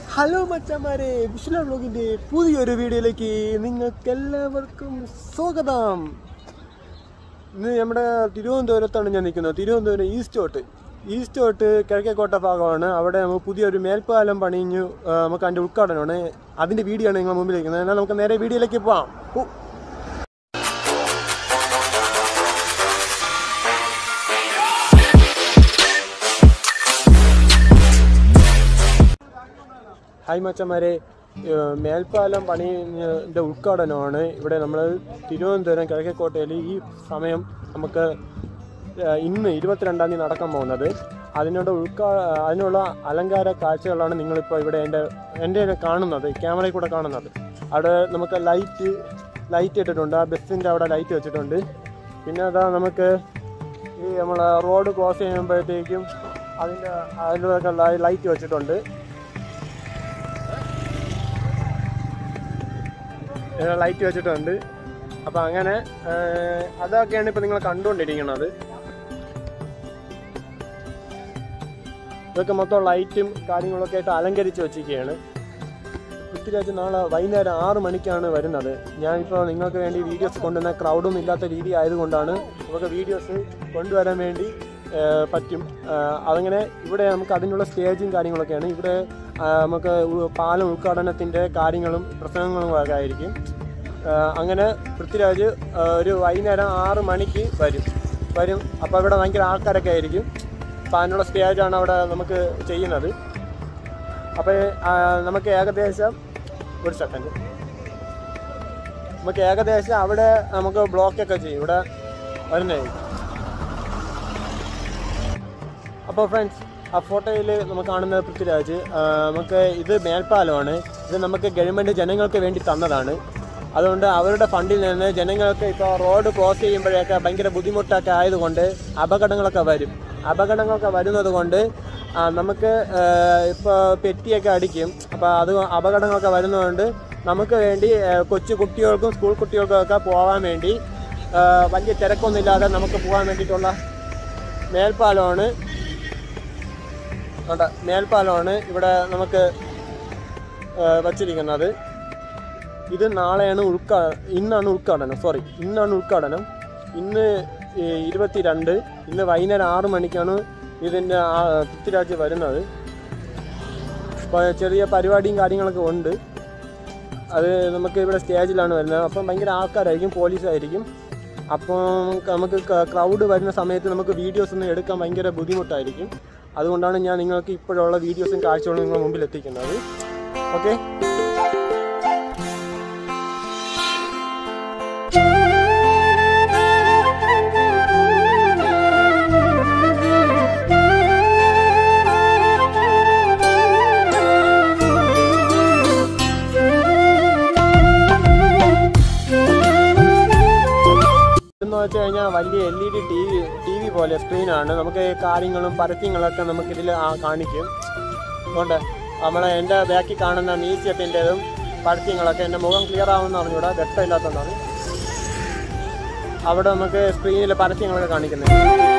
Hello മച്ചന്മാരെ വിഷ്ണു ബ്ലോഗിന്റെ പുതിയൊരു വീഡിയോയിലേക്ക് നിങ്ങൾക്ക് എല്ലാവർക്കും സ്വാഗതം ഇന്ന് നമ്മുടെ തിരുവനന്തപുരത്താണ് ഞാൻ നിൽക്കുന്നത് തിരുവനന്തപുരം ഈസ്റ്റോട്ട് ഈസ്റ്റോട്ട് കിഴക്കേക്കോട്ട ഭാഗമാണ് അവിടെ നമുക്ക് പുതിയൊരു മേൽപ്പാലം പണിഞ്ഞു ആ, നമുക്ക് അതിൻ്റെ ഉദ്ഘാടനമാണ് അതിൻ്റെ വീഡിയോ ആണ് നിങ്ങൾ മുമ്പിൽ നിൽക്കുന്നത് എന്നാൽ നമുക്ക് നേരെ വീഡിയോയിലേക്ക് പോവാം ഓ ഹായ് മച്ചന്മാരെ ഏഹ് മേൽപ്പാലം പണിയുടെ ഉദ്ഘാടനമാണ് ഇവിടെ നമ്മൾ തിരുവനന്തപുരം കിഴക്കേക്കോട്ടയിൽ ഈ സമയം നമുക്ക് ഏഹ് ഇന്ന് ഇരുപത്തിരണ്ടാം തീയതി നടക്കാൻ പോകുന്നത് അതിനുള്ള ഉൾക്കാ അതിനുള്ള അലങ്കാര കാഴ്ചകളാണ് നിങ്ങളിപ്പോൾ ഇവിടെ എൻ്റെ എൻ്റെ കാണുന്നത് ക്യാമറയിൽ കൂടെ കാണുന്നത് അവിടെ നമുക്ക് ലൈറ്റ് ലൈറ്റ് ഇട്ടിട്ടുണ്ട് ആ ബസ്സിൻ്റെ അവിടെ ലൈറ്റ് വെച്ചിട്ടുണ്ട് പിന്നെ അതാ നമുക്ക് ഈ നമ്മൾ റോഡ് ക്രോസ് ചെയ്യുമ്പോഴത്തേക്കും അതിൻ്റെ അതിലൊക്കെ ലൈറ്റ് വെച്ചിട്ടുണ്ട് ലൈറ്റ് വെച്ചിട്ടുണ്ട് അപ്പം അങ്ങനെ ഏഹ്, അതൊക്കെയാണ് ഇപ്പം നിങ്ങൾ കണ്ടുകൊണ്ടിരിക്കുന്നത് ഇതൊക്കെ മൊത്തം ലൈറ്റും കാര്യങ്ങളൊക്കെ ആയിട്ട് അലങ്കരിച്ച് വെച്ചിരിക്കുകയാണ് പൃഥ്വിരാജ് നാളെ വൈകുന്നേരം ആറ് മണിക്കാണ് വരുന്നത് ഞാനിപ്പോൾ നിങ്ങൾക്ക് വേണ്ടി വീഡിയോസ് കൊണ്ടുവന്ന ക്രൗഡും ഇല്ലാത്ത രീതി ആയതുകൊണ്ടാണ് നമുക്ക് വീഡിയോസ് കൊണ്ടുവരാൻ വേണ്ടി ഏഹ്, പറ്റും ഏഹ്, അതങ്ങനെ ഇവിടെ നമുക്ക് അതിനുള്ള സ്റ്റേജും കാര്യങ്ങളൊക്കെയാണ് ഇവിടെ ആ, നമുക്ക് ഉ- പാലം ഉദ്ഘാടനത്തിൻ്റെ കാര്യങ്ങളും പ്രസംഗങ്ങളും ഒക്കെ ആയിരിക്കും ഏഹ്, അങ്ങനെ പൃഥ്വിരാജ് ഏഹ്, ഒരു വൈകുന്നേരം ആറ് മണിക്ക് വരും വരും അപ്പോൾ ഇവിടെ ഭയങ്കര ആൾക്കാരൊക്കെ ആയിരിക്കും അപ്പോൾ അതിനുള്ള സ്റ്റേജാണ് അവിടെ നമുക്ക് ചെയ്യുന്നത് അപ്പോൾ നമുക്ക് ഏകദേശം ഒരു സെക്കൻഡ് നമുക്ക് ഏകദേശം അവിടെ നമുക്ക് ബ്ലോക്കൊക്കെ ചെയ്യും ഇവിടെ വരുന്നേ അപ്പോൾ ഫ്രണ്ട്സ് ആ ഫോട്ടോയിൽ നമുക്ക് കാണുന്ന പൃഥ്വിരാജ് ആ, നമുക്ക് ഇത് മേൽപ്പാലമാണ് ഇത് നമുക്ക് ഗവൺമെൻറ് ജനങ്ങൾക്ക് വേണ്ടി തന്നതാണ് അതുകൊണ്ട് അവരുടെ ഫണ്ടിൽ നിന്ന് ജനങ്ങൾക്ക് ഇപ്പോൾ റോഡ് ക്രോസ് ചെയ്യുമ്പോഴൊക്കെ ഭയങ്കര ബുദ്ധിമുട്ടൊക്കെ ആയതുകൊണ്ട് അപകടങ്ങളൊക്കെ വരും അപകടങ്ങളൊക്കെ വരുന്നത് കൊണ്ട് ആ, നമുക്ക് ഇപ്പോൾ പെറ്റിയൊക്കെ അടിക്കും അപ്പോൾ അത് അപകടങ്ങളൊക്കെ വരുന്നതുകൊണ്ട് നമുക്ക് വേണ്ടി ആ, കൊച്ചു കുട്ടികൾക്കും സ്കൂൾ കുട്ടികൾക്കും ഒക്കെ പോകാൻ വേണ്ടി ആ, വലിയ തിരക്കൊന്നുമില്ലാതെ നമുക്ക് പോകാൻ വേണ്ടിയിട്ടുള്ള മേൽപ്പാലമാണ് കണ്ട മേൽപ്പാലമാണ് ഇവിടെ നമുക്ക് ആ, വച്ചിരിക്കുന്നത് ഇത് നാളെയാണ് ഉദ്ഘാ ഇന്നാണ് ഉദ്ഘാടനം സോറി ഇന്നാണ് ഉദ്ഘാടനം ഇന്ന് ഈ ഇരുപത്തിരണ്ട് ഇന്ന് വൈകുന്നേരം ആറ് മണിക്കാണ് ഇതിൻ്റെ ആ പൃഥ്വിരാജ് വരുന്നത് അപ്പോൾ ചെറിയ പരിപാടിയും കാര്യങ്ങളൊക്കെ ഉണ്ട് അത് നമുക്ക് ഇവിടെ സ്റ്റേജിലാണ് വരുന്നത് അപ്പം ഭയങ്കര ആൾക്കാരായിരിക്കും പോലീസായിരിക്കും അപ്പം നമുക്ക് ക്രൗഡ് വരുന്ന സമയത്ത് നമുക്ക് വീഡിയോസ് ഒന്നും എടുക്കാൻ ഭയങ്കര ബുദ്ധിമുട്ടായിരിക്കും അതുകൊണ്ടാണ് ഞാൻ നിങ്ങൾക്ക് ഇപ്പോഴുള്ള വീഡിയോസും കാഴ്ചകളും നിങ്ങളുടെ മുമ്പിൽ എത്തിക്കുന്നത് ഓക്കെ എന്ന് വെച്ച് കഴിഞ്ഞാൽ വലിയ L E D T V T V പോലെ സ്ക്രീനാണ് നമുക്ക് കാര്യങ്ങളും പരസ്യങ്ങളൊക്കെ നമുക്കിതിൽ കാണിക്കും അതുകൊണ്ട് നമ്മളെ എൻ്റെ ബാക്കിൽ കാണുന്ന മ്യൂസിയത്തിൻ്റെതും പരസ്യങ്ങളൊക്കെ എൻ്റെ മുഖം ക്ലിയർ ആവുമെന്ന് അറിഞ്ഞൂടാ വ്യക്തമില്ലാത്തതാണ് അവിടെ നമുക്ക് സ്ക്രീനിൽ പരസ്യങ്ങളൊക്കെ കാണിക്കുന്നത്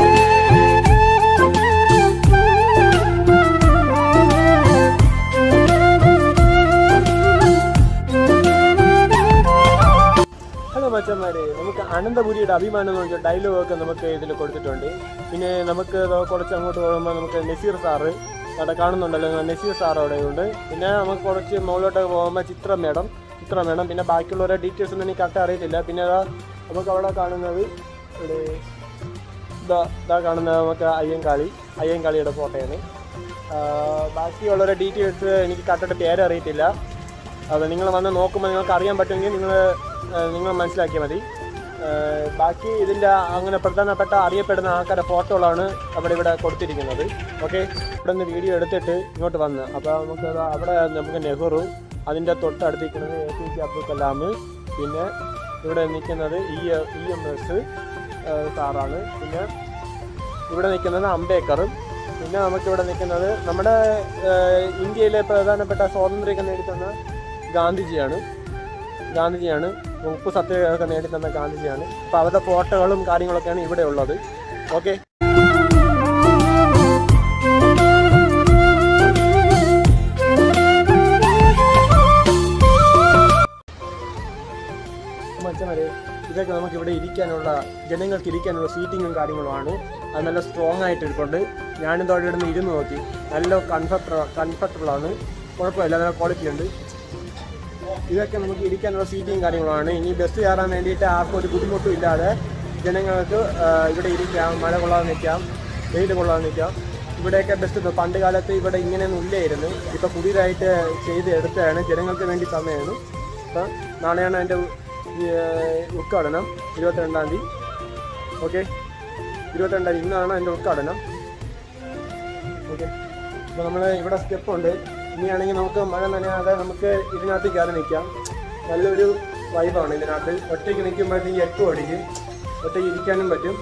ഹലോ മച്ചന്മാരെ നമുക്ക് അനന്തപുരിയുടെ അഭിമാനം എന്ന് പറഞ്ഞ ഡയലോഗൊക്കെ നമുക്ക് ഇതിൽ കൊടുത്തിട്ടുണ്ട് പിന്നെ നമുക്ക് ഇത് കുറച്ച് അങ്ങോട്ട് പോകുമ്പോൾ നമുക്ക് നസീർ സാറ് അവിടെ കാണുന്നുണ്ടല്ലോ നസീർ സാർ അവിടെ ഉണ്ട് പിന്നെ നമുക്ക് കുറച്ച് മുകളിലോട്ട് പോകുമ്പോൾ ചിത്ര മേഡം ചിത്ര മേഡം പിന്നെ ബാക്കിയുള്ളവരുടെ ഡീറ്റെയിൽസ് ഒന്നും എനിക്ക് കറക്റ്റ് അറിയത്തില്ല പിന്നെ അതാ നമുക്ക് അവിടെ കാണുന്നത് ഇവിടെ ഇതാ ഇതാ കാണുന്നത് നമുക്ക് അയ്യങ്കാളി അയ്യങ്കാളിയുടെ ഫോട്ടോയാണ് ആഹ് ബാക്കിയുള്ളവരുടെ ഡീറ്റെയിൽസ് എനിക്ക് കറക്റ്റായിട്ട് പേരറിയത്തില്ല അത് നിങ്ങൾ വന്ന് നോക്കുമ്പോൾ നിങ്ങൾക്ക് അറിയാൻ പറ്റുമെങ്കിൽ നിങ്ങൾ നിങ്ങൾ മനസ്സിലാക്കിയാൽ മതി ഏഹ് ബാക്കി ഇതിൻ്റെ അങ്ങനെ പ്രധാനപ്പെട്ട അറിയപ്പെടുന്ന ആൾക്കാരുടെ ഫോട്ടോകളാണ് അവിടെ ഇവിടെ കൊടുത്തിരിക്കുന്നത് ഓക്കെ ഇവിടെ നിന്ന് വീഡിയോ എടുത്തിട്ട് ഇങ്ങോട്ട് വന്ന് അപ്പോൾ നമുക്ക് ദാ അവിടെ നമുക്ക് നെഹ്റു അതിൻ്റെ തൊട്ടടുത്തിരിക്കുന്നത് A P J Abdul Kalam പിന്നെ ഇവിടെ നിൽക്കുന്നത് ഇ ഇ എം എസ് സാറാണ് പിന്നെ ഇവിടെ നിൽക്കുന്നത് അംബേദ്കറും പിന്നെ നമുക്കിവിടെ നിൽക്കുന്നത് നമ്മുടെ ഏഹ്, ഇന്ത്യയിലെ പ്രധാനപ്പെട്ട സ്വാതന്ത്ര്യമൊക്കെ നേടിത്തന്ന ഗാന്ധിജിയാണ് ഗാന്ധിജിയാണ് ഉപ്പ് സത്യാഗ്രഹമൊക്കെ നേടിത്തന്ന ഗാന്ധിജിയാണ് അപ്പോൾ അവരുടെ ഫോട്ടോകളും കാര്യങ്ങളൊക്കെയാണ് ഇവിടെ ഉള്ളത് ഓക്കെ മച്ചമാരെ ഇതൊക്കെ നമുക്ക് ഇവിടെ ഇരിക്കാനുള്ള ജനങ്ങൾക്ക് ഇരിക്കാനുള്ള സീറ്റിങ്ങും കാര്യങ്ങളുമാണ് അത് നല്ല സ്ട്രോങ് ആയിട്ട് ഇരിപ്പുണ്ട് ഞാനും തോടെ ഇടുന്ന് ഇരുന്ന് നോക്കി നല്ല കംഫർട്ടർ കംഫർട്ടബിൾ ആണ് കുഴപ്പമില്ല നല്ല ക്വാളിറ്റി ഉണ്ട് ഇതൊക്കെ നമുക്ക് ഇരിക്കാനുള്ള സീറ്റിങ് കാര്യങ്ങളുമാണ് ഇനി ബസ് കയറാൻ വേണ്ടിയിട്ട് ആർക്കും ഒരു ബുദ്ധിമുട്ടും ഇല്ലാതെ ജനങ്ങൾക്ക് ആ, ഇവിടെ ഇരിക്കാം മഴ കൊള്ളാതെ നിൽക്കാം വെയിൽ കൊള്ളാതെ നിൽക്കാം ഇവിടെയൊക്കെ ബസ് പണ്ട് കാലത്ത് ഇവിടെ ഇങ്ങനെയൊന്നും ഇല്ലായിരുന്നു ഇപ്പം പുതിയതായിട്ട് ചെയ്ത് എടുത്തതാണ് ജനങ്ങൾക്ക് വേണ്ടി തന്നെയാണ് അപ്പം നാളെയാണ് അതിൻ്റെ ഉദ്ഘാടനം ഇരുപത്തിരണ്ടാം തീയതി ഓക്കെ ഇരുപത്തിരണ്ടാം തീയതി ഇന്നാണ് അതിൻ്റെ ഉദ്ഘാടനം ഓക്കെ അപ്പോൾ നമ്മൾ ഇവിടെ സ്റ്റെപ്പ് ഉണ്ട് ഇനിയാണെങ്കിൽ നമുക്ക് മഴ നനയാതെ നമുക്ക് ഇതിനകത്ത് കയറി നിൽക്കാം നല്ലൊരു വൈബാണ് ഇതിനകത്ത് ഒറ്റയ്ക്ക് നിൽക്കുമ്പോഴത്തേക്ക് എട്ടും അടിക്കും ഒറ്റയ്ക്ക് ഇരിക്കാനും പറ്റും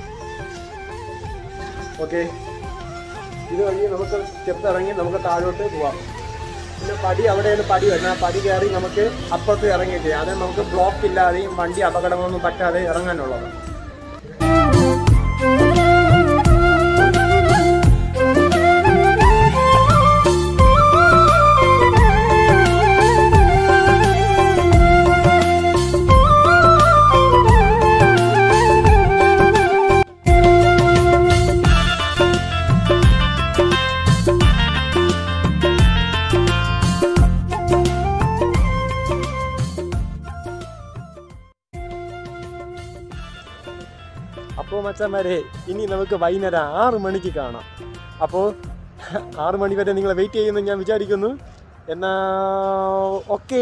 ഓക്കെ ഇത് വഴി നമുക്ക് സ്റ്റെപ്പ് ഇറങ്ങി നമുക്ക് താഴോട്ട് പോവാം പിന്നെ പടി അവിടെയാണ് പടി വരുന്നത് ആ പടി കയറി നമുക്ക് അപ്പുറത്ത് ഇറങ്ങിയിട്ട് അത് നമുക്ക് ബ്ലോക്ക് ഇല്ലാതെയും വണ്ടി അപകടങ്ങളൊന്നും പറ്റാതെ ഇറങ്ങാനുള്ളത് അപ്പോൾ മച്ചന്മാരെ ഇനി നമുക്ക് വൈകുന്നേരം ആറ് മണിക്ക് കാണാം അപ്പോൾ ആറ് മണി വരെ നിങ്ങളെ വെയിറ്റ് ചെയ്യുമെന്ന് ഞാൻ വിചാരിക്കുന്നു എന്നാ ഓക്കേ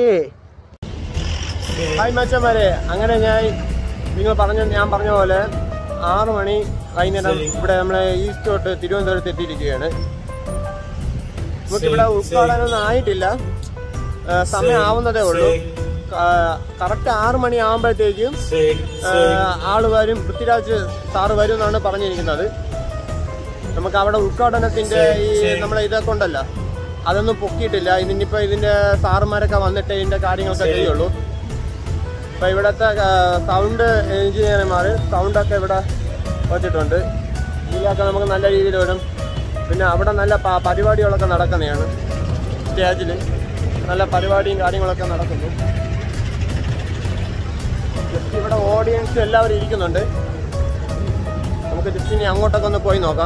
ഹായ് മച്ചന്മാരെ അങ്ങനെ ഞാൻ നിങ്ങൾ പറഞ്ഞ ഞാൻ പറഞ്ഞ പോലെ ആറ് മണി വൈകുന്നേരം ഇവിടെ നമ്മളെ ഈസ്റ്റോട്ട് തിരുവനന്തപുരത്ത് എത്തിയിരിക്കുകയാണ് നമുക്കിവിടെ ഉദ്ഘാടനമൊന്നും ആയിട്ടില്ല ആ, സമയം ആവുന്നതേ ഉള്ളൂ കറക്റ്റ് ആറ് മണി ആകുമ്പോഴത്തേക്കും ആള് വരും പൃഥ്വിരാജ് സാറ് വരും എന്നാണ് പറഞ്ഞിരിക്കുന്നത് നമുക്ക് അവിടെ ഉദ്ഘാടനത്തിന്റെ ഈ നമ്മളെ ഇതൊക്കെ ഉണ്ടല്ലോ അതൊന്നും പൊക്കിയിട്ടില്ല ഇതിനിപ്പോ ഇതിന്റെ സാറുമാരൊക്കെ വന്നിട്ട് ഇതിന്റെ കാര്യങ്ങളൊക്കെ ചെയ്യുള്ളൂ അപ്പൊ ഇവിടത്തെ സൗണ്ട് എഞ്ചിനീയർമാർ സൗണ്ടൊക്കെ ഇവിടെ വെച്ചിട്ടുണ്ട് ഇതിലൊക്കെ നമുക്ക് നല്ല രീതിയിൽ വരും പിന്നെ അവിടെ നല്ല പ- പരിപാടികളൊക്കെ നടക്കുന്നതാണ് സ്റ്റേജിൽ നല്ല പരിപാടിയും കാര്യങ്ങളൊക്കെ നടക്കുന്നു ജസ്റ്റ് ഇവിടെ ഓഡിയൻസ് എല്ലാവരും ഇരിക്കുന്നുണ്ട് നമുക്ക് ജസ്റ്റ് ഇനി അങ്ങോട്ടൊക്കെ ഒന്ന് പോയി നോക്കാം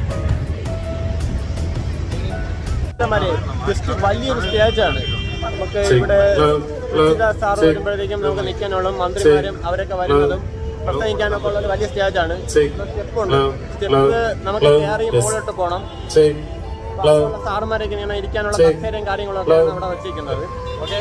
ജസ്റ്റ് വലിയൊരു സ്റ്റേജാണ് നമുക്ക് ഇവിടെ പൃഥ്വിരാജ് സാർ വരുമ്പോഴത്തേക്കും നമുക്ക് നിൽക്കാനുള്ള മന്ത്രിമാരും അവരൊക്കെ വരുന്നതും പ്രസംഗിക്കാനൊക്കെ ഉള്ള ഒരു വലിയ സ്റ്റേജാണ് സ്റ്റെപ്പ് ഉണ്ട് സ്റ്റെപ്പ് നമുക്ക് കയറി മുകളിലോട്ട് പോകണം ബാക്കിയുള്ള സാറുമാരൊക്കെ ഇങ്ങനെ ഇരിക്കാനുള്ള കസേരയും കാര്യങ്ങളൊക്കെയാണ് ഇവിടെ വെച്ചിരിക്കുന്നത് ഓക്കെ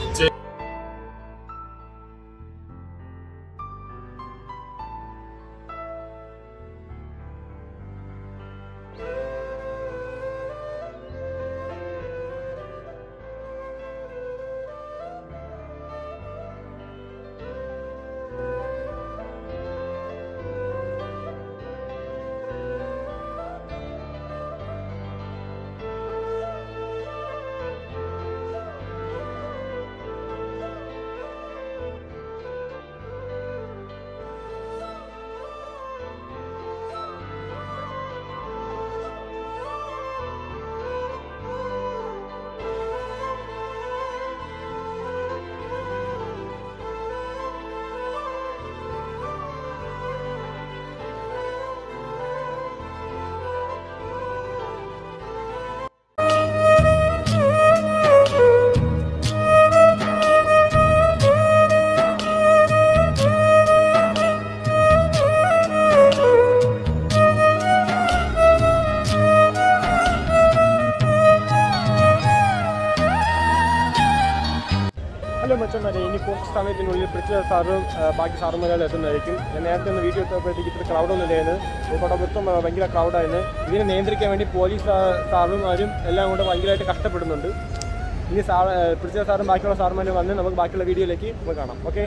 ഹലോ മച്ചന്മാരെ ഇനി കുറച്ച് സമയത്തിനുള്ളിൽ പൃഥ്വിരാജ് സാറും ആ, ബാക്കി സാറുമാരെല്ലാം എത്തുന്നതായിരിക്കും ഞാൻ നേരത്തെ ഒന്ന് വീഡിയോ എടുത്തപ്പോഴത്തേക്ക് ഇത്ര ക്രൗഡൊന്നും ഇല്ലായിരുന്നു ഇവിടെ മൊത്തം ആ, ഭയങ്കര ക്രൗഡായിരുന്നു ഇതിനെ നിയന്ത്രിക്കാൻ വേണ്ടി പോലീസ് സാ- സാറുമാരും എല്ലാം കൂടെ ഭയങ്കരമായിട്ട് കഷ്ടപ്പെടുന്നുണ്ട് ഇനി സാർ ആ, പൃഥ്വിരാജ് സാറും ബാക്കിയുള്ള സാറുമാരും വന്ന് നമുക്ക് ബാക്കിയുള്ള വീഡിയോയിലേക്ക് നമുക്ക് കാണാം ഓക്കെ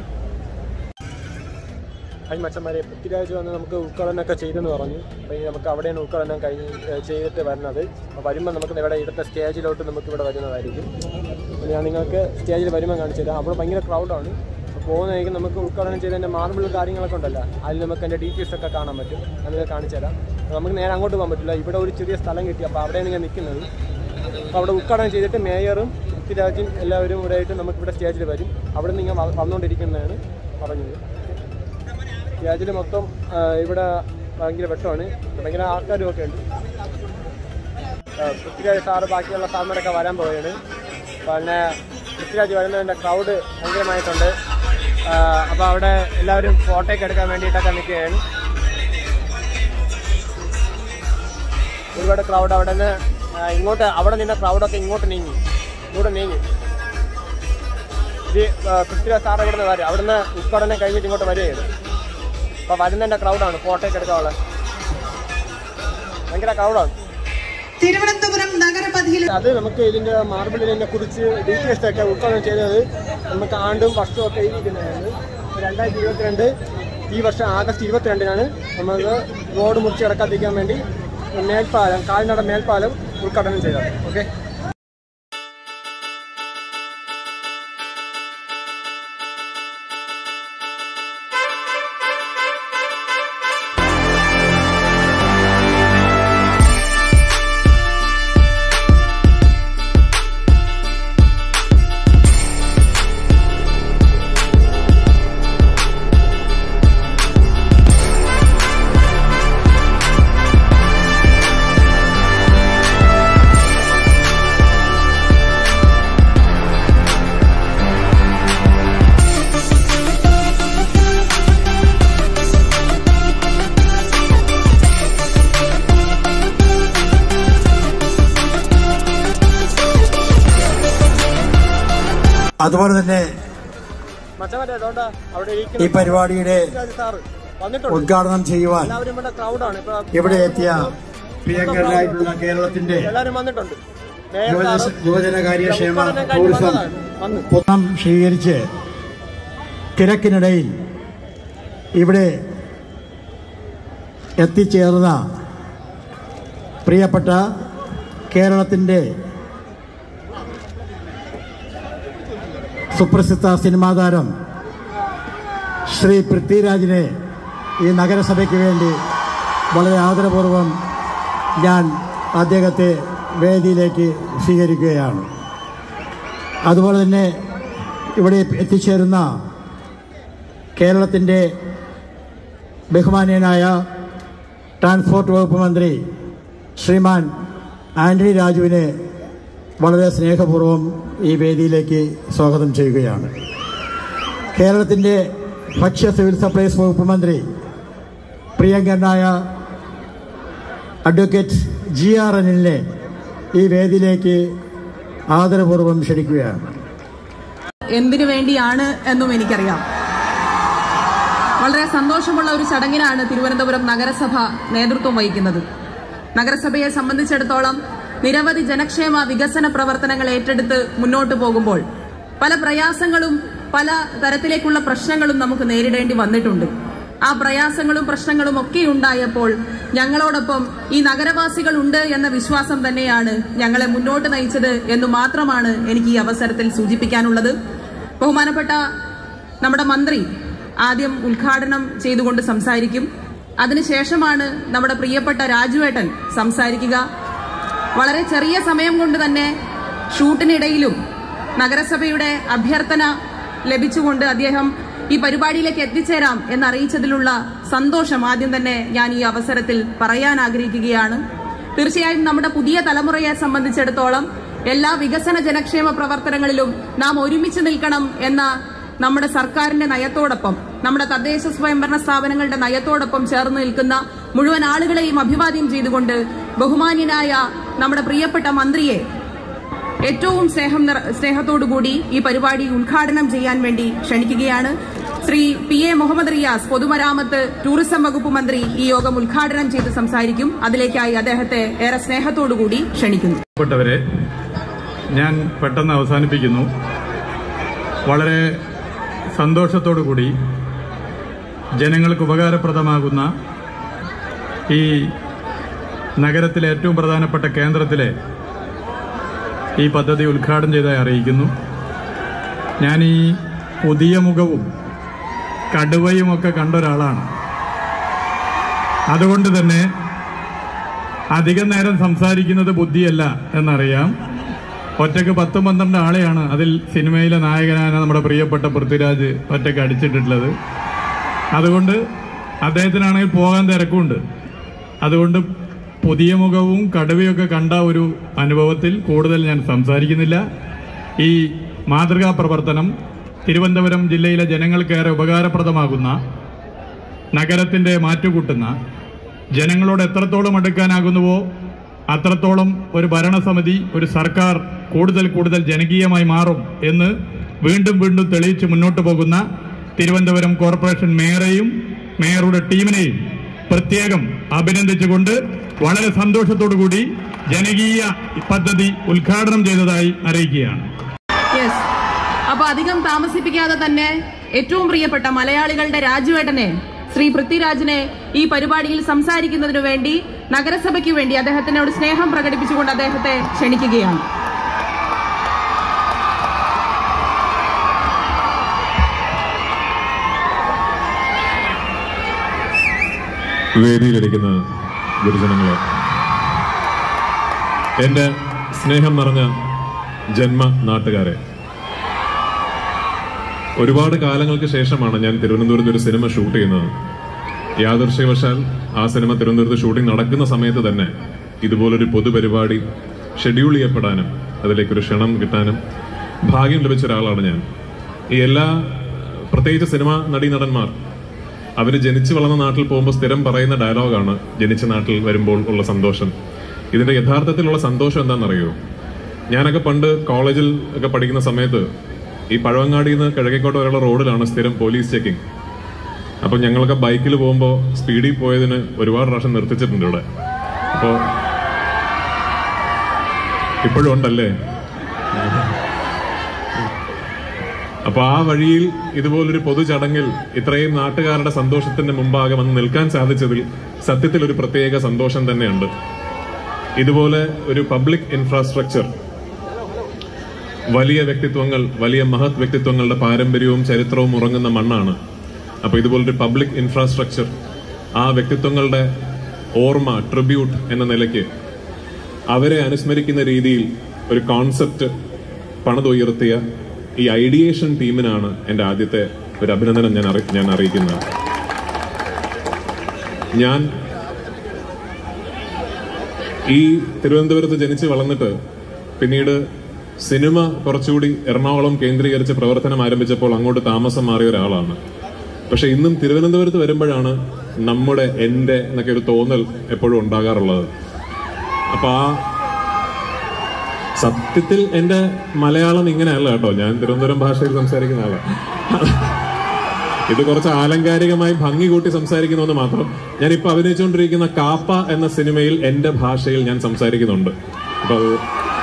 ഹായ് മച്ചന്മാരെ പൃഥ്വിരാജ് വന്ന് നമുക്ക് ഉദ്ഘാടനമൊക്കെ ചെയ്തെന്ന് പറഞ്ഞു അപ്പോൾ ഇനി നമുക്ക് അവിടെയാണ് ഉദ്ഘാടനം കഴിഞ്ഞ് ഏ, ചെയ്തിട്ട് വരുന്നത് അപ്പോൾ വരുമ്പോൾ നമുക്ക് ഇവിടെ ഇവിടുത്തെ സ്റ്റേജിലോട്ട് നമുക്ക് ഇവിടെ വരുന്നതായിരിക്കും അപ്പോൾ ഞാൻ നിങ്ങൾക്ക് സ്റ്റേജിൽ വരുമ്പോൾ കാണിച്ചു തരാം അവിടെ ഭയങ്കര ക്രൗഡാണ് അപ്പോൾ പോകുന്നതായിരിക്കും നമുക്ക് ഉദ്ഘാടനം ചെയ്തതിൻ്റെ മാർബിൾ കാര്യങ്ങളൊക്കെ ഉണ്ടല്ലോ അതിൽ നമുക്ക് അതിൻ്റെ ഡീറ്റെയിൽസ് ഒക്കെ കാണാൻ പറ്റും അതിൽ കാണിച്ചു തരാം അപ്പോൾ നമുക്ക് നേരെ അങ്ങോട്ട് പോകാൻ പറ്റില്ല ഇവിടെ ഒരു ചെറിയ സ്ഥലം കിട്ടി അപ്പോൾ അവിടെയാണ് ഞാൻ നിൽക്കുന്നത് അപ്പോൾ അവിടെ ഉദ്ഘാടനം ചെയ്തിട്ട് മേയറും പൃഥ്വിരാജും എല്ലാവരും കൂടെ ആയിട്ട് നമുക്ക് ഇവിടെ സ്റ്റേജിൽ വരും അവിടെ നിന്ന് ഇങ്ങനെ വ- വന്നുകൊണ്ടിരിക്കുന്നതാണ് പറഞ്ഞത് വ്യാജിൽ മൊത്തം ആ, ഇവിടെ ഭയങ്കര വെട്ടമാണ് ഭയങ്കര ആൾക്കാരും ഒക്കെ ഉണ്ട് ആ, പൃഥ്വിരാജ് സാറ് ബാക്കിയുള്ള സാറിനൊക്കെ വരാൻ പോവുകയാണ് പിന്നെ പൃഥ്വിരാജ് വരുന്നതിൻ്റെ ക്രൗഡ് ഭയങ്കരമായിട്ടുണ്ട് അപ്പോൾ അവിടെ എല്ലാവരും ഫോട്ടോയൊക്കെ എടുക്കാൻ വേണ്ടിയിട്ടൊക്കെ നിൽക്കുകയാണ് ഒരുപാട് ക്രൗഡ് അവിടെ നിന്ന് ആ, ഇങ്ങോട്ട് അവിടെ നിന്ന ക്രൗഡൊക്കെ ഇങ്ങോട്ട് നീങ്ങി ഇങ്ങോട്ട് നീങ്ങി ഇത് ആ, പൃഥ്വിരാജ് സാർ ഇവിടെ നിന്ന് വരും അവിടുന്ന് ഉദ്ഘാടനം കഴിഞ്ഞിട്ട് ഇങ്ങോട്ട് വരികയാണ് അപ്പോൾ വരുന്നതിൻ്റെ ക്രൗഡാണ് ഫോട്ടോയൊക്കെ എടുക്കാനുള്ള ഭയങ്കര ക്രൗഡാണ് തിരുവനന്തപുരം നഗരപഥയിൽ അത് നമുക്ക് ഇതിന്റെ മാർബിളിനെ കുറിച്ച് ഡീറ്റെയിൽസ് ഒക്കെ ഉൾക്കൊള്ളുകയും ചെയ്തത് നമുക്ക് ആണ്ടും വർഷവും ഒക്കെ എഴുതിയിരിക്കുന്നതാണ് രണ്ടായിരത്തി ഇരുപത്തിരണ്ട് ഈ വർഷം ആഗസ്റ്റ് ഇരുപത്തിരണ്ടിനാണ് നമുക്ക് റോഡ് മുറിച്ച് കിടക്കാതിരിക്കാൻ വേണ്ടി മേൽപ്പാലം കാൽനട മേൽപ്പാലം ഉദ്ഘാടനം ചെയ്തത് ഓക്കെ അതുപോലെ തന്നെ മച്ചമറ്റേ അതുകൊണ്ടാ അവിടെ ഈ ഇരിക്കുന്ന പരിപാടിയുടെ പൃഥ്വിരാജ് സാറ് വന്നിട്ടുണ്ട് ഉദ്ഘാടനം ചെയ്യുവാൻ എല്ലാവരും ഇവിടെ ക്രൗഡാണ് ഇപ്പൊ ഇവിടെ എത്തിയ പ്രിയങ്കരനായിട്ടുള്ള കേരളത്തിന്റെ എല്ലാവരും വന്നിട്ടുണ്ട് മേയർ യുവജന സാറും യുവജനകാര്യക്ഷേമ ഉദ്ഘാടനം കഴിഞ്ഞ് ടൂറിസം വന്നതാണ്. വന്നു പൊത്തം സ്വീകരിച്ച് തിരക്കിനിടയിൽ ഇവിടെ എത്തിച്ചേർന്ന പ്രിയപ്പെട്ട കേരളത്തിൻ്റെ സുപ്രസിദ്ധ സിനിമാ താരം ശ്രീ പൃഥ്വിരാജിനെ ഈ നഗരസഭയ്ക്ക് വേണ്ടി വളരെ ആദരപൂർവ്വം ഞാൻ അദ്ദേഹത്തെ വേദിയിലേക്ക് സ്വീകരിക്കുകയാണ് അതുപോലെ തന്നെ ഇവിടെ എത്തിച്ചേരുന്ന കേരളത്തിൻ്റെ ബഹുമാനീയനായ ട്രാൻസ്പോർട്ട് വകുപ്പ് മന്ത്രി ശ്രീമാൻ ആന്റണി രാജുവിനെ വളരെ സ്നേഹപൂർവ്വം ഈ വേദിയിലേക്ക് സ്വാഗതം ചെയ്യുകയാണ് കേരളത്തിൻ്റെ ഭക്ഷ്യ സിവിൽ സപ്ലൈസ് വകുപ്പ് മന്ത്രി പ്രിയങ്കരനായ അഡ്വക്കേറ്റ് ജി ആർ അനിലിനെ ഈ വേദിയിലേക്ക് ആദരപൂർവ്വം ക്ഷണിക്കുകയാണ് എന്തിനു വേണ്ടിയാണ് എന്നും എനിക്കറിയാം വളരെ സന്തോഷമുള്ള ഒരു ചടങ്ങിനാണ് തിരുവനന്തപുരം നഗരസഭ നേതൃത്വം വഹിക്കുന്നത് നഗരസഭയെ സംബന്ധിച്ചിടത്തോളം നിരവധി ജനക്ഷേമ വികസന പ്രവർത്തനങ്ങൾ ഏറ്റെടുത്ത് മുന്നോട്ട് പോകുമ്പോൾ പല പ്രയാസങ്ങളും പല തരത്തിലേക്കുള്ള പ്രശ്നങ്ങളും നമുക്ക് നേരിടേണ്ടി വന്നിട്ടുണ്ട് ആ പ്രയാസങ്ങളും പ്രശ്നങ്ങളും ഒക്കെ ഉണ്ടായപ്പോൾ ഞങ്ങളോടൊപ്പം ഈ നഗരവാസികൾ ഉണ്ട് എന്ന വിശ്വാസം തന്നെയാണ് ഞങ്ങളെ മുന്നോട്ട് നയിച്ചത് എന്ന് മാത്രമാണ് എനിക്ക് ഈ അവസരത്തിൽ സൂചിപ്പിക്കാനുള്ളത് ബഹുമാനപ്പെട്ട നമ്മുടെ മന്ത്രി ആദ്യം ഉദ്ഘാടനം ചെയ്തുകൊണ്ട് സംസാരിക്കും അതിനുശേഷമാണ് നമ്മുടെ പ്രിയപ്പെട്ട രാജുവേട്ടൻ സംസാരിക്കുക വളരെ ചെറിയ സമയം കൊണ്ട് തന്നെ ഷൂട്ടിനിടയിലും നഗരസഭയുടെ അഭ്യർത്ഥന ലഭിച്ചുകൊണ്ട് അദ്ദേഹം ഈ പരിപാടിയിലേക്ക് എത്തിച്ചേരാം എന്നറിയിച്ചതിലുള്ള സന്തോഷം ആദ്യം തന്നെ ഞാൻ ഈ അവസരത്തിൽ പറയാൻ ആഗ്രഹിക്കുകയാണ് തീർച്ചയായും നമ്മുടെ പുതിയ തലമുറയെ സംബന്ധിച്ചിടത്തോളം എല്ലാ വികസന ജനക്ഷേമ പ്രവർത്തനങ്ങളിലും നാം ഒരുമിച്ച് നിൽക്കണം എന്ന നമ്മുടെ സർക്കാരിന്റെ നയത്തോടൊപ്പം നമ്മുടെ തദ്ദേശ സ്വയംഭരണ സ്ഥാപനങ്ങളുടെ നയത്തോടൊപ്പം ചേർന്ന് നിൽക്കുന്ന മുഴുവൻ ആളുകളെയും അഭിവാദ്യം ചെയ്തുകൊണ്ട് ബഹുമാന്യനായ നമ്മുടെ പ്രിയപ്പെട്ട മന്ത്രിയെ ഏറ്റവും സ്നേഹം നിറ- സ്നേഹത്തോടുകൂടി ഈ പരിപാടി ഉദ്ഘാടനം ചെയ്യാൻ വേണ്ടി ക്ഷണിക്കുകയാണ് ശ്രീ പി എ മുഹമ്മദ് റിയാസ് പൊതുമരാമത്ത് ടൂറിസം വകുപ്പ് മന്ത്രി ഈ യോഗം ഉദ്ഘാടനം ചെയ്ത് സംസാരിക്കും അതിലേക്കായി അദ്ദേഹത്തെ ഏറെ സ്നേഹത്തോടുകൂടി ക്ഷണിക്കുന്നു പ്പെട്ടവരെ ഞാൻ പെട്ടെന്ന് അവസാനിപ്പിക്കുന്നു വളരെ സന്തോഷത്തോടു കൂടി ജനങ്ങൾക്ക് ഉപകാരപ്രദമാകുന്ന ഈ നഗരത്തിലെ ഏറ്റവും പ്രധാനപ്പെട്ട കേന്ദ്രത്തിലെ ഈ പദ്ധതി ഉദ്ഘാടനം ചെയ്തതായി അറിയിക്കുന്നു ഞാൻ ഈ പുതിയ മുഖവും കടുവയുമൊക്കെ കണ്ട ഒരാളാണ് അതുകൊണ്ട് തന്നെ അധികം നേരം സംസാരിക്കുന്നത് ബുദ്ധിയല്ല എന്നറിയാം ഒറ്റക്ക് പത്ത് പന്ത്രണ്ട് ആളെയാണ് അതിൽ സിനിമയിലെ നായകനായ നമ്മുടെ പ്രിയപ്പെട്ട പൃഥ്വിരാജ് ഒറ്റക്ക് അടിച്ചിട്ടുള്ളത് അതുകൊണ്ട് അദ്ദേഹത്തിനാണെങ്കിൽ പോകാൻ തിരക്കുണ്ട് അതുകൊണ്ട് പുതിയ മുഖവും കടുവയൊക്കെ കണ്ട ഒരു അനുഭവത്തിൽ കൂടുതൽ ഞാൻ സംസാരിക്കുന്നില്ല ഈ മാതൃകാ പ്രവർത്തനം തിരുവനന്തപുരം ജില്ലയിലെ ജനങ്ങൾക്കേറെ ഉപകാരപ്രദമാകുന്ന നഗരത്തിന്റെ മാറ്റുകൂട്ടുന്ന ജനങ്ങളോട് എത്രത്തോളം അടുക്കാനാകുന്നുവോ അത്രത്തോളം ഒരു ഭരണസമിതി ഒരു സർക്കാർ കൂടുതൽ കൂടുതൽ ജനകീയമായി മാറും എന്ന് വീണ്ടും വീണ്ടും തെളിയിച്ച് മുന്നോട്ട് പോകുന്ന തിരുവനന്തപുരം കോർപ്പറേഷൻ മേയറെയും മേയറുടെ ടീമിനെയും പ്രത്യേകം അഭിനന്ദിച്ചുകൊണ്ട് വളരെ സന്തോഷത്തോടു കൂടി ജനകീയ പദ്ധതി ഉദ്ഘാടനം ചെയ്തതായി അറിയിക്കുകയാണ് യെസ് അപ്പൊ അധികം താമസിപ്പിക്കാതെ തന്നെ ഏറ്റവും പ്രിയപ്പെട്ട മലയാളികളുടെ രാജുവേട്ടനെ ശ്രീ പൃഥ്വിരാജിനെ ഈ പരിപാടിയിൽ സംസാരിക്കുന്നതിനു വേണ്ടി നഗരസഭയ്ക്ക് വേണ്ടി അദ്ദേഹത്തിനോട് സ്നേഹം പ്രകടിപ്പിച്ചുകൊണ്ട് അദ്ദേഹത്തെ ക്ഷണിക്കുകയാണ് വേദിയിലിരിക്കുന്ന ഗുരുജനങ്ങളെ എൻ്റെ സ്നേഹം നിറഞ്ഞ ജന്മ നാട്ടുകാരെ ഒരുപാട് കാലങ്ങൾക്ക് ശേഷമാണ് ഞാൻ തിരുവനന്തപുരത്ത് ഒരു സിനിമ ഷൂട്ട് ചെയ്യുന്നത് യാദൃശ്യവശാൽ ആ സിനിമ തിരുവനന്തപുരത്ത് ഷൂട്ടിംഗ് നടക്കുന്ന സമയത്ത് തന്നെ ഇതുപോലൊരു പൊതുപരിപാടി ഷെഡ്യൂൾ ചെയ്യപ്പെടാനും അതിലേക്കൊരു ക്ഷണം കിട്ടാനും ഭാഗ്യം ലഭിച്ച ഒരാളാണ് ഞാൻ ഈ എല്ലാ പ്രത്യേകിച്ച് സിനിമ നടീനടന്മാർ അവർ ജനിച്ചു വളർന്ന നാട്ടിൽ പോകുമ്പോൾ സ്ഥിരം പറയുന്ന ഡയലോഗാണ് ജനിച്ച നാട്ടിൽ വരുമ്പോൾ ഉള്ള സന്തോഷം ഇതിന്റെ യഥാർത്ഥത്തിലുള്ള സന്തോഷം എന്താണെന്നറിയോ ഞാനൊക്കെ പണ്ട് കോളേജിൽ ഒക്കെ പഠിക്കുന്ന സമയത്ത് ഈ പഴവങ്ങാടിയിൽ നിന്ന് കിഴക്കേക്കോട്ട് വരെയുള്ള റോഡിലാണ് സ്ഥിരം പോലീസ് ചെക്കിംഗ് അപ്പൊ ഞങ്ങളൊക്കെ ബൈക്കിൽ പോകുമ്പോൾ സ്പീഡിൽ പോയതിന് ഒരുപാട് പ്രാവശ്യം നിർത്തിച്ചിട്ടുണ്ട് ഇവിടെ അപ്പോ ഇപ്പോഴും ഉണ്ടല്ലേ അപ്പൊ ആ വഴിയിൽ ഇതുപോലൊരു പൊതുചടങ്ങിൽ ഇത്രയും നാട്ടുകാരുടെ സന്തോഷത്തിന്റെ മുമ്പാകെ വന്ന് നിൽക്കാൻ സാധിച്ചതിൽ സത്യത്തിൽ ഒരു പ്രത്യേക സന്തോഷം തന്നെയുണ്ട് ഇതുപോലെ ഒരു പബ്ലിക് ഇൻഫ്രാസ്ട്രക്ചർ വലിയ വ്യക്തിത്വങ്ങൾ വലിയ മഹത് വ്യക്തിത്വങ്ങളുടെ പാരമ്പര്യവും ചരിത്രവും ഉറങ്ങുന്ന മണ്ണാണ് അപ്പൊ ഇതുപോലൊരു പബ്ലിക് ഇൻഫ്രാസ്ട്രക്ചർ ആ വ്യക്തിത്വങ്ങളുടെ ഓർമ്മ ട്രിബ്യൂട്ട് എന്ന നിലയ്ക്ക് അവരെ അനുസ്മരിക്കുന്ന രീതിയിൽ ഒരു കോൺസെപ്റ്റ് പണിതുയർത്തിയ ഈ ഐഡിയേഷൻ ടീമിനാണ് എന്റെ ആദ്യത്തെ ഒരു അഭിനന്ദനം ഞാൻ അറി- ഞാൻ അറിയിക്കുന്നത് ഞാൻ ഈ തിരുവനന്തപുരത്ത് ജനിച്ച് വളർന്നിട്ട് പിന്നീട് സിനിമ കുറച്ചുകൂടി എറണാകുളം കേന്ദ്രീകരിച്ച് പ്രവർത്തനം ആരംഭിച്ചപ്പോൾ അങ്ങോട്ട് താമസം മാറിയ ഒരാളാണ് പക്ഷെ ഇന്നും തിരുവനന്തപുരത്ത് വരുമ്പോഴാണ് നമ്മുടെ എന്റെ എന്നൊക്കെ ഒരു തോന്നൽ എപ്പോഴും ഉണ്ടാകാറുള്ളത് അപ്പൊ ആ സത്യത്തിൽ എന്റെ മലയാളം ഇങ്ങനെയല്ല കേട്ടോ ഞാൻ തിരുവനന്തപുരം ഭാഷയിൽ സംസാരിക്കുന്ന ആളാണ് ഇത് കുറച്ച് ആലങ്കാരികമായി ഭംഗി കൂട്ടി സംസാരിക്കുന്നു മാത്രം ഞാൻ ഇപ്പൊ അഭിനയിച്ചുകൊണ്ടിരിക്കുന്ന കാപ്പ എന്ന സിനിമയിൽ എന്റെ ഭാഷയിൽ ഞാൻ സംസാരിക്കുന്നുണ്ട് അപ്പൊ അത്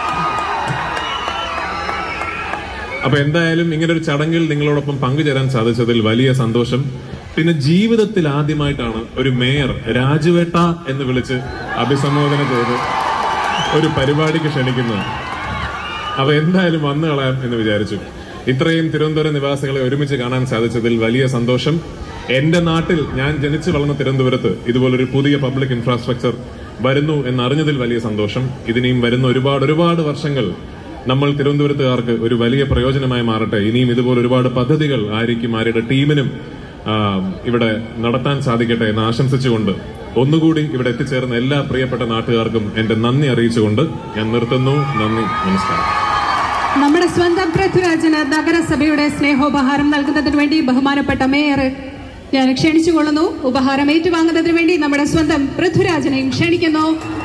അപ്പൊ എന്തായാലും ഇങ്ങനെ ഒരു ചടങ്ങിൽ നിങ്ങളോടൊപ്പം പങ്കുചേരാൻ സാധിച്ചതിൽ വലിയ സന്തോഷം പിന്നെ ജീവിതത്തിൽ ആദ്യമായിട്ടാണ് ഒരു മേയർ രാജുവേട്ട എന്ന് വിളിച്ച് അഭിസംബോധന ചെയ്ത് ഒരു പരിപാടിക്ക് ക്ഷണിക്കുന്നത് അപ്പൊ എന്തായാലും വന്നു കളയാം എന്ന് വിചാരിച്ചു ഇത്രയും തിരുവനന്തപുരം നിവാസികളെ ഒരുമിച്ച് കാണാൻ സാധിച്ചതിൽ വലിയ സന്തോഷം എന്റെ നാട്ടിൽ ഞാൻ ജനിച്ചു വളർന്ന തിരുവനന്തപുരത്ത് ഇതുപോലൊരു പുതിയ പബ്ലിക് ഇൻഫ്രാസ്ട്രക്ചർ വരുന്നു എന്നറിഞ്ഞതിൽ വലിയ സന്തോഷം ഇതിനെയും വരുന്ന ഒരുപാട് ഒരുപാട് വർഷങ്ങൾ നമ്മൾ തിരുവനന്തപുരത്തുകാർക്ക് ഒരു വലിയ പ്രയോജനമായി മാറട്ടെ ഇനിയും ഇതുപോലെ ഒരുപാട് പദ്ധതികൾ ആയിരിക്കും ആരുടെ ടീമിനും ആ, ഇവിടെ നടത്താൻ സാധിക്കട്ടെ എന്ന് ആശംസിച്ചുകൊണ്ട് ഒന്നുകൂടി ഇവിടെ എത്തിച്ചേർന്ന എല്ലാ പ്രിയപ്പെട്ട നാട്ടുകാർക്കും എന്റെ നന്ദി അറിയിച്ചുകൊണ്ട് ഞാൻ നിർത്തുന്നു നന്ദി നമസ്കാരം നമ്മുടെ സ്വന്തം പൃഥ്വിരാജിന് നഗരസഭയുടെ സ്നേഹോപഹാരം നൽകുന്നതിന് വേണ്ടി ബഹുമാനപ്പെട്ട മേയർ ഞാൻ ക്ഷണിച്ചുകൊള്ളുന്നു ഉപഹാരം ഏറ്റുവാങ്ങുന്നതിന് വേണ്ടി നമ്മുടെ സ്വന്തം പൃഥ്വിരാജിനെയും ക്ഷണിക്കുന്നു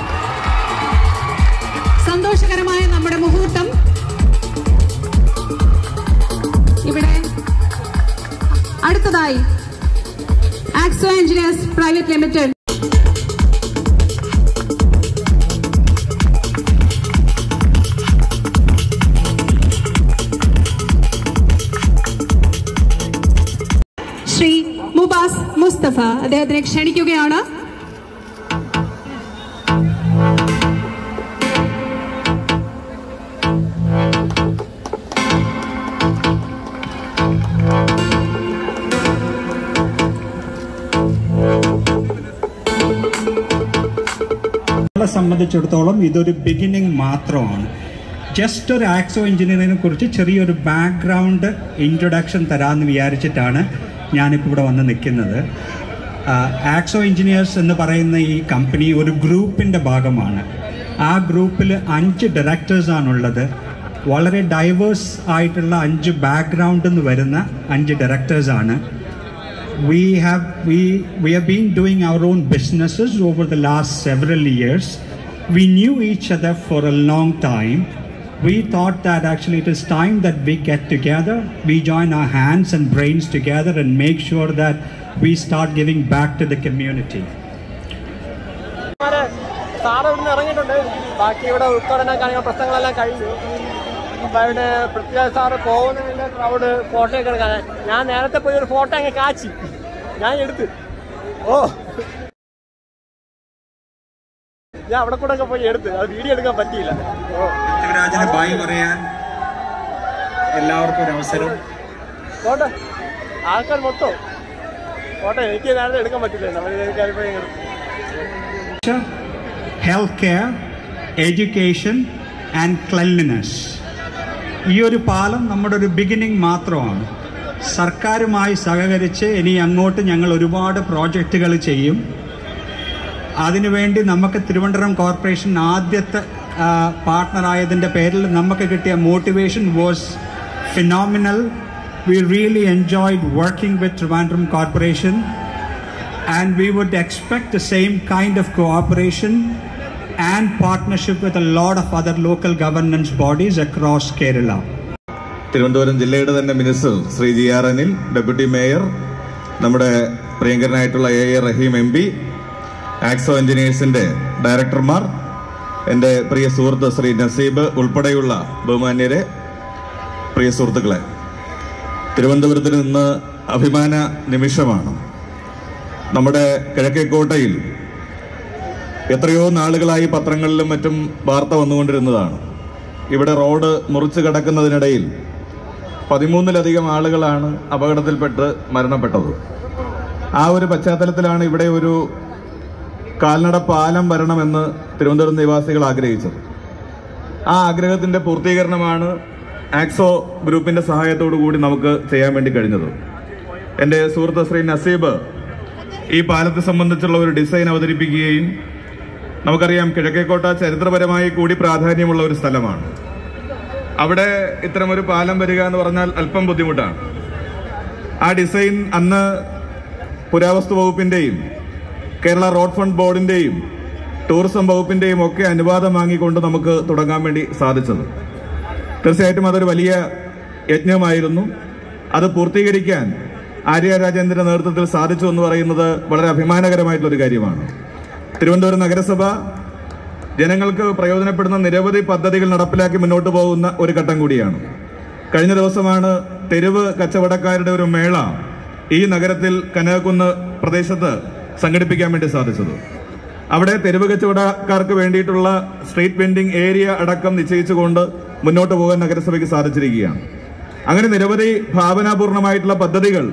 സന്തോഷകരമായ നമ്മുടെ മുഹൂർത്തം ഇവിടെ അടുത്തതായി Axo engineers private limited Shri Mubas Musthafa അദ്ദേഹത്തിനെ ക്ഷണിക്കുകയാണ് നമ്മളെ സംബന്ധിച്ചിടത്തോളം ഇതൊരു ബിഗിനിങ് മാത്രമാണ് ജസ്റ്റ് ഒരു ആക്സോ എഞ്ചിനീയറിനെ കുറിച്ച് ചെറിയൊരു ബാക്ക്ഗ്രൗണ്ട് ഇൻട്രൊഡക്ഷൻ തരാമെന്ന് വിചാരിച്ചിട്ടാണ് ഞാനിപ്പോൾ ഇവിടെ വന്ന് നിൽക്കുന്നത് ആക്സോ എഞ്ചിനീയേഴ്സ് എന്ന് പറയുന്ന ഈ കമ്പനി ഒരു ഗ്രൂപ്പിൻ്റെ ഭാഗമാണ് ആ ഗ്രൂപ്പിൽ അഞ്ച് ഡയറക്ടേഴ്സാണുള്ളത് വളരെ ഡൈവേഴ്സ് ആയിട്ടുള്ള അഞ്ച് ബാക്ക്ഗ്രൗണ്ടിൽ നിന്ന് വരുന്ന അഞ്ച് ഡയറക്ടേഴ്സാണ് we have we we have been doing our own businesses over the last several years we knew each other for a long time we thought that actually it is time that we get together we join our hands and brains together and make sure that we start giving back to the community sir ഇവിടുന്ന് ഇറങ്ങിയിട്ടുണ്ട് ബാക്കി ഇവിടെ ഉദ്ഘാടന കാര്യങ്ങൾ പ്രശ്നങ്ങളെല്ലാം കഴിഞ്ഞു അപ്പൊ അവിടെ പൃഥ്വിരാജ് സാറ് പോകുന്നതിന്റെ ക്രൗഡ് ഫോട്ടോ ഒക്കെ എടുക്കാൻ ഞാൻ നേരത്തെ പോയി ഒരു ഫോട്ടോ അങ്ങ് കാച്ചി ഞാൻ എടുത്ത് ഓ ഞാൻ അവിടെ കൂടെ ഒക്കെ പോയി എടുത്ത് അത് വീഡിയോ എടുക്കാൻ പറ്റിയില്ല ഓ പൃഥ്വിരാജിന് ബായ് പറയാൻ എല്ലാവർക്കും ഒരു അവസരം ഫോട്ടോ ആൾക്കാർ മൊത്തം ഫോട്ടോ എനിക്ക് നേരത്തെ എടുക്കാൻ പറ്റില്ല നമ്മൾ കാര്യപ്പോയി എടുത്തു health care education and cleanliness ഈ ഒരു പാലം നമ്മുടെ ഒരു ബിഗിനിങ് മാത്രമാണ് സർക്കാരുമായി സഹകരിച്ച് ഇനി അങ്ങോട്ട് ഞങ്ങൾ ഒരുപാട് പ്രോജക്റ്റുകൾ ചെയ്യും അതിനുവേണ്ടി നമുക്ക് തിരുവനന്തപുരം കോർപ്പറേഷൻ ആദ്യത്തെ പാർട്ട്ണറായതിൻ്റെ പേരിൽ നമുക്ക് കിട്ടിയ motivation was phenomenal we really enjoyed working with Trivandrum corporation and we would expect the same kind of cooperation and partnership with a lot of other local governance bodies across Kerala. Thiruvananthapuram ജില്ലയുടെ തന്നെ minister Shri G R Anil deputy mayor നമ്മുടെ പ്രിയങ്കരനായിട്ടുള്ള A A Rahim M P Axo എഞ്ചിനീയേഴ്സിന്റെ ഡയറക്ടർമാർ എൻ്റെ പ്രിയ സുഹൃത്ത് ശ്രീ നസീബ് ഉൾപ്പെടെയുള്ള ബഹുമാന്യരെ പ്രിയ സുഹൃത്തുക്കളെ തിരുവനന്തപുരത്തിന് ഇന്ന് അഭിമാന നിമിഷമാണ് നമ്മുടെ കിഴക്കേക്കോട്ടയിൽ എത്രയോ നാളുകളായി പത്രങ്ങളിലും മറ്റും വാർത്ത വന്നുകൊണ്ടിരുന്നതാണ് ഇവിടെ റോഡ് മുറിച്ചു കടക്കുന്നതിനിടയിൽ പതിമൂന്നിലധികം ആളുകളാണ് അപകടത്തിൽപ്പെട്ട് മരണപ്പെട്ടത് ആ ഒരു പശ്ചാത്തലത്തിലാണ് ഇവിടെ ഒരു കാൽനട പാലം വരണമെന്ന് തിരുവനന്തപുരം നിവാസികൾ ആഗ്രഹിച്ചത് ആ ആഗ്രഹത്തിന്റെ പൂർത്തീകരണമാണ് ആക്സോ ഗ്രൂപ്പിന്റെ സഹായത്തോടു കൂടി നമുക്ക് ചെയ്യാൻ വേണ്ടി കഴിഞ്ഞത് എൻ്റെ സുഹൃത്ത് ശ്രീ നസീബ് ഈ പാലത്തെ സംബന്ധിച്ചുള്ള ഒരു ഡിസൈൻ അവതരിപ്പിക്കുകയും നമുക്കറിയാം കിഴക്കേക്കോട്ട ചരിത്രപരമായി കൂടി പ്രാധാന്യമുള്ള ഒരു സ്ഥലമാണ് അവിടെ ഇത്തരമൊരു പാലം വരിക എന്ന് പറഞ്ഞാൽ അല്പം ബുദ്ധിമുട്ടാണ് ആ ഡിസൈൻ അന്ന് പുരാവസ്തു വകുപ്പിന്റെയും കേരള റോഡ് ഫണ്ട് ബോർഡിന്റെയും ടൂറിസം വകുപ്പിന്റെയും ഒക്കെ അനുവാദം വാങ്ങിക്കൊണ്ട് നമുക്ക് തുടങ്ങാൻ വേണ്ടി സാധിച്ചത് തീർച്ചയായിട്ടും അതൊരു വലിയ യജ്ഞമായിരുന്നു അത് പൂർത്തീകരിക്കാൻ ആര്യ രാജേന്ദ്രന്റെ നേതൃത്വത്തിൽ സാധിച്ചു എന്ന് പറയുന്നത് വളരെ അഭിമാനകരമായിട്ടുള്ള ഒരു കാര്യമാണ് തിരുവനന്തപുരം നഗരസഭ ജനങ്ങൾക്ക് പ്രയോജനപ്പെടുന്ന നിരവധി പദ്ധതികൾ നടപ്പിലാക്കി മുന്നോട്ട് പോകുന്ന ഒരു ഘട്ടം കൂടിയാണ് കഴിഞ്ഞ ദിവസമാണ് തെരുവ് കച്ചവടക്കാരുടെ ഒരു മേള ഈ നഗരത്തിൽ കനകക്കുന്ന് പ്രദേശത്ത് സംഘടിപ്പിക്കാൻ വേണ്ടി സാധിച്ചത് അവിടെ തെരുവ് കച്ചവടക്കാർക്ക് വേണ്ടിയിട്ടുള്ള സ്ട്രീറ്റ് വെൻഡിംഗ് ഏരിയ അടക്കം നിശ്ചയിച്ചുകൊണ്ട് മുന്നോട്ട് പോകാൻ നഗരസഭയ്ക്ക് സാധിച്ചിരിക്കുകയാണ് അങ്ങനെ നിരവധി ഭാവനാപൂർണമായിട്ടുള്ള പദ്ധതികൾ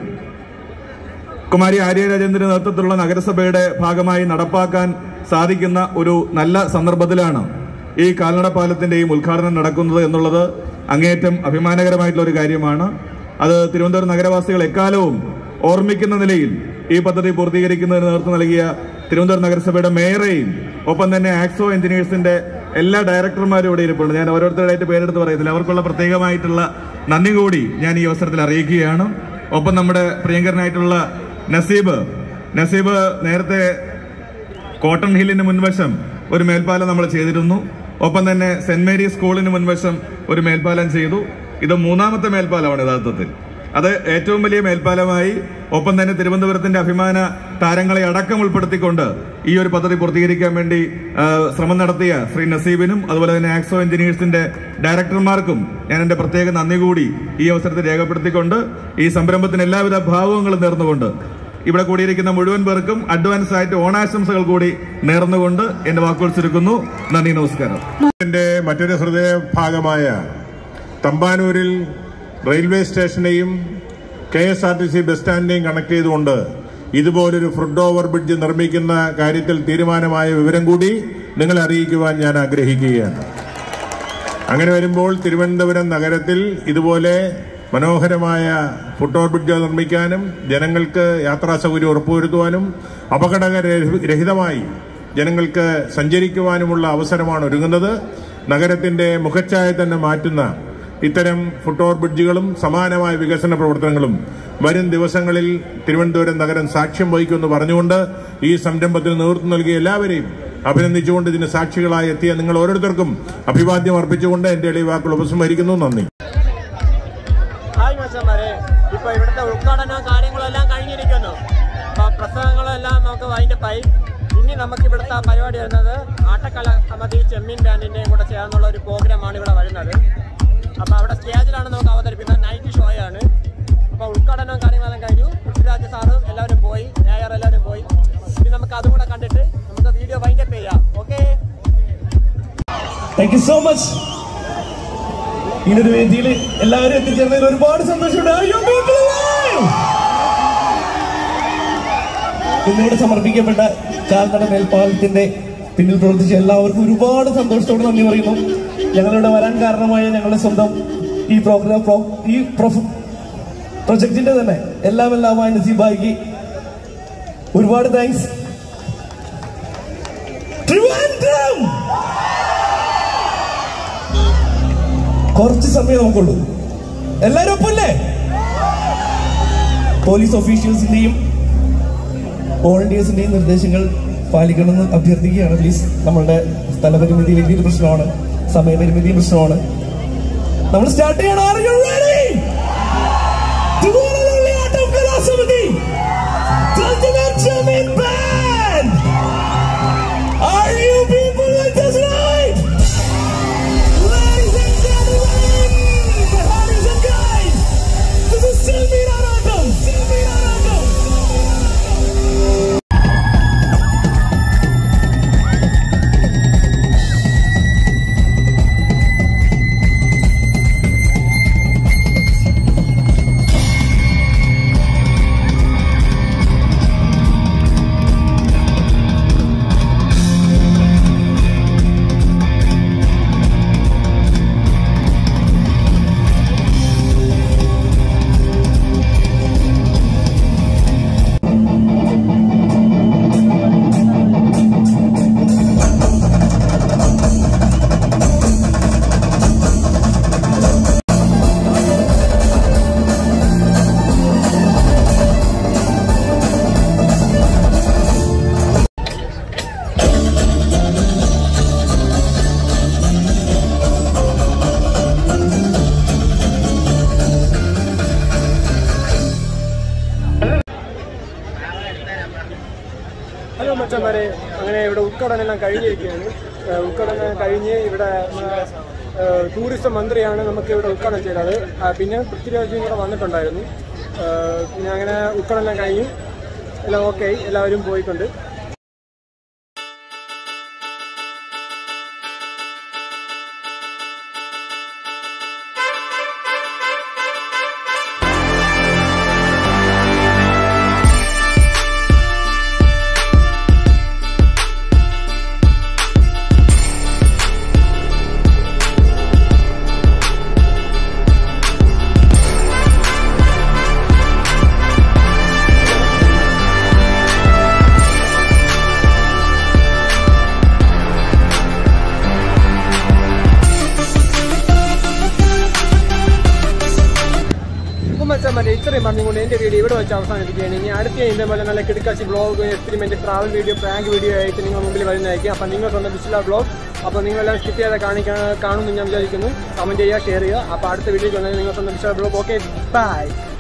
കുമാരി ആര്യ രാജേന്ദ്രന്റെ നേതൃത്വത്തിലുള്ള നഗരസഭയുടെ ഭാഗമായി നടപ്പാക്കാൻ സാധിക്കുന്ന ഒരു നല്ല സന്ദർഭത്തിലാണ് ഈ കാൽനട പാലത്തിന്റെയും ഉദ്ഘാടനം നടക്കുന്നത് എന്നുള്ളത് അങ്ങേയറ്റം അഭിമാനകരമായിട്ടുള്ള ഒരു കാര്യമാണ് അത് തിരുവനന്തപുരം നഗരവാസികൾ എക്കാലവും ഓർമ്മിക്കുന്ന നിലയിൽ ഈ പദ്ധതി പൂർത്തീകരിക്കുന്നതിന് നേതൃത്വം നൽകിയ തിരുവനന്തപുരം നഗരസഭയുടെ മേയറെയും ഒപ്പം തന്നെ ആക്സോ എഞ്ചിനീയേഴ്സിന്റെ എല്ലാ ഡയറക്ടർമാരും ഇവിടെ ഇരിപ്പുണ്ട് ഞാൻ ഓരോരുത്തരുടെയായിട്ട് പേരെടുത്ത് പറയുന്നില്ല അവർക്കുള്ള പ്രത്യേകമായിട്ടുള്ള നന്ദി കൂടി ഞാൻ ഈ അവസരത്തിൽ അറിയിക്കുകയാണ് ഒപ്പം നമ്മുടെ പ്രിയങ്കരനായിട്ടുള്ള നസീബ് നസീബ് നേരത്തെ കോട്ടൺ ഹില്ലിന് മുൻവശം ഒരു മേൽപ്പാലം നമ്മൾ ചെയ്തിരുന്നു ഒപ്പം തന്നെ സെന്റ് മേരീസ് സ്കൂളിന് മുൻവശം ഒരു മേൽപ്പാലം ചെയ്തു ഇത് മൂന്നാമത്തെ മേൽപ്പാലമാണ് യഥാർത്ഥത്തിൽ അത് ഏറ്റവും വലിയ മേൽപ്പാലമായി ഒപ്പം തന്നെ തിരുവനന്തപുരത്തിന്റെ അഭിമാന താരങ്ങളെ അടക്കം ഉൾപ്പെടുത്തിക്കൊണ്ട് ഈ ഒരു പദ്ധതി പൂർത്തീകരിക്കാൻ വേണ്ടി ആ, ശ്രമം നടത്തിയ ശ്രീ നസീബിനും അതുപോലെ തന്നെ ആക്സോ എഞ്ചിനീയേഴ്സിന്റെ ഡയറക്ടർമാർക്കും ഞാൻ എന്റെ പ്രത്യേക നന്ദി കൂടി ഈ അവസരത്തിൽ രേഖപ്പെടുത്തിക്കൊണ്ട് ഈ സംരംഭത്തിന് എല്ലാവിധ ഭാവങ്ങളും നേർന്നുകൊണ്ട് ഇവിടെ കൂടിയിരിക്കുന്ന മുഴുവൻ പേർക്കും അഡ്വാൻസ് ആയിട്ട് ഓണാശംസകൾ കൂടി നേർന്നുകൊണ്ട് എന്റെ വാക്കുകൾ ചുരുക്കുന്നു നന്ദി നമസ്കാരം ഇതിന്റെ മറ്റൊരു ഹൃദയഭാഗമായ തമ്പാനൂരിൽ റെയിൽവേ സ്റ്റേഷനെയും K S R T C bus സ്റ്റാൻഡിനെയും കണക്ട് ചെയ്തുകൊണ്ട് ഇതുപോലൊരു ഫുഡ് ഓവർ ബ്രിഡ്ജ് നിർമ്മിക്കുന്ന കാര്യത്തിൽ തീരുമാനമായ വിവരം കൂടി നിങ്ങളെ അറിയിക്കുവാൻ ഞാൻ ആഗ്രഹിക്കുകയാണ് അങ്ങനെ വരുമ്പോൾ തിരുവനന്തപുരം നഗരത്തിൽ ഇതുപോലെ മനോഹരമായ ഫുട് ഓവർ ബ്രിഡ്ജ് നിർമ്മിക്കാനും ജനങ്ങൾക്ക് യാത്രാ സൗകര്യം ഉറപ്പുവരുത്തുവാനും അപകടരഹിതമായി ജനങ്ങൾക്ക് സഞ്ചരിക്കുവാനുമുള്ള അവസരമാണ് ഒരുങ്ങുന്നത് നഗരത്തിന്റെ മുഖച്ഛായ തന്നെ മാറ്റുന്ന ഇത്തരം ഫുട് ഓവർ ബ്രിഡ്ജുകളും സമാനമായ വികസന പ്രവർത്തനങ്ങളും വരും ദിവസങ്ങളിൽ തിരുവനന്തപുരം നഗരം സാക്ഷ്യം വഹിക്കുമെന്ന് പറഞ്ഞുകൊണ്ട് ഈ സംരംഭത്തിന് നേതൃത്വം നൽകിയ എല്ലാവരെയും അഭിനന്ദിച്ചുകൊണ്ട് ഇതിന് സാക്ഷികളായി എത്തിയ നിങ്ങൾ ഓരോരുത്തർക്കും അഭിവാദ്യം അർപ്പിച്ചുകൊണ്ട് എന്റെ എളിയ വാക്കുകൾ ഉപസംഹരിക്കുന്നു നന്ദി ഹായ് മച്ചന്മാരെ ഇപ്പൊ ഇവിടുത്തെ ഉദ്ഘാടനവും കാര്യങ്ങളും എല്ലാം കഴിഞ്ഞിരിക്കുന്നു അപ്പൊ പ്രസംഗങ്ങളെല്ലാം നമുക്ക് അതിന്റെ പൈ ഇനി നമുക്ക് ഇവിടുത്തെ പരിപാടി വരുന്നത് ആട്ടക്കല സമിതി ചെമ്മീൻ ബാൻഡിന്റെയും കൂടെ ചേർന്നുള്ള ഒരു പ്രോഗ്രാമാണ് ഇവിടെ വരുന്നത് അപ്പൊ അവിടെ സ്റ്റേജിലാണ് നമുക്ക് അവതരിപ്പിക്കുന്നത് നൈറ്റ് ഷോ ആണ് അപ്പൊ ഉദ്ഘാടനവും കാര്യങ്ങളെല്ലാം കഴിഞ്ഞു പൃഥ്വിരാജ് സാറും എല്ലാവരും പോയി മേയർ എല്ലാവരും പോയി ഇനി നമുക്ക് അതും കൂടെ കണ്ടിട്ട് നമുക്ക് വീഡിയോ വൈൻഡപ്പ് ചെയ്യാം okay thank you so much ഇങ്ങനൊരു വേദിയിൽ എല്ലാവരും എത്തിച്ചേർന്നതിൽ ഒരുപാട് സന്തോഷമുണ്ട് Are you people alive? ഇന്നിവിടെ സമർപ്പിക്കപ്പെട്ട ചാൽനട മേൽപ്പാലത്തിന്റെ പിന്നിൽ പ്രവർത്തിച്ച എല്ലാവർക്കും ഒരുപാട് സന്തോഷത്തോടെ നന്ദി പറയുന്നു ഞങ്ങളിവിടെ വരാൻ കാരണമായ ഞങ്ങളുടെ സ്വന്തം ഈ പ്രോഗ്രാം പ്രോ- ഈ പ്രൊജക്ടിന്റെ തന്നെ എല്ലാം എല്ലാമായ നസീബായിക്ക് ഒരുപാട് താങ്ക്സ് ട്രിവാൻഡ്രം കുറച്ച് സമയം നമുക്കുള്ളൂ എല്ലാരും ഒപ്പല്ലേ പോലീസ് ഓഫീഷ്യൽസിന്റെയും വോളണ്ടിയേഴ്സിന്റെയും നിർദ്ദേശങ്ങൾ പാലിക്കണമെന്ന് അഭ്യർത്ഥിക്കുകയാണ് പ്ലീസ് നമ്മളുടെ സ്ഥലപരിമിതി വലിയൊരു പ്രശ്നമാണ് സമയപരിമിതി പ്രശ്നമാണ് നമ്മൾ സ്റ്റാർട്ട് ചെയ്യണം Are you ready? ഇതുപോലുള്ള ആട്ടം കലാസമിതി President Jamin Band! Are you people with us right? Ladies and gentlemen, ladies and guys, this is Selmi Naratam. Selmi Naratam. Hello മച്ചന്മാരെ അങ്ങനെ ഇവിടെ ഉദ്ഘാടനം എല്ലാം കഴിഞ്ഞിരിക്കുകയാണ് ഏഹ് ഉദ്ഘാടനം കഴിഞ്ഞ് ഇവിടെ നമ്മുടെ, ഏഹ് ടൂറിസം മന്ത്രിയാണ് നമുക്ക് ഇവിടെ ഉദ്ഘാടനം ചെയ്തത് ആ, പിന്നെ പൃഥ്വിരാജും കൂടെ വന്നിട്ടുണ്ടായിരുന്നു ഏഹ് പിന്നെ അങ്ങനെ ഉദ്ഘാടനം എല്ലാം കഴിഞ്ഞു എല്ലാം ഓക്കെ എല്ലാവരും പോയിട്ടുണ്ട് അപ്പം മച്ചാൻ ഇത്രയും പറഞ്ഞുകൊണ്ട് എൻ്റെ വീഡിയോ ഇവിടെ വെച്ച് അവസാനിപ്പിക്കുകയാണ് ഇനി അടുത്ത ഇതേപോലെ നല്ല കിടക്കാച്ചി blog experiment travel video prank video ആയിട്ട് നിങ്ങൾ മുമ്പിൽ വരുന്നതായിരിക്കും അപ്പം നിങ്ങൾ സ്വന്തം ബിസ്ല ബ്ലോഗ് അപ്പോൾ നിങ്ങളെല്ലാം സ്കിപ്പ് ചെയ്താൽ കാണിക്കാൻ കാണുമെന്ന് ഞാൻ വിചാരിക്കുന്നു കമൻറ്റ് ചെയ്യുക ഷെയർ ചെയ്യുക അപ്പോൾ അടുത്ത വീഡിയോ നിങ്ങൾ സ്വന്തം ബിസ്ല ബ്ലോഗ് ഓക്കെ ബൈ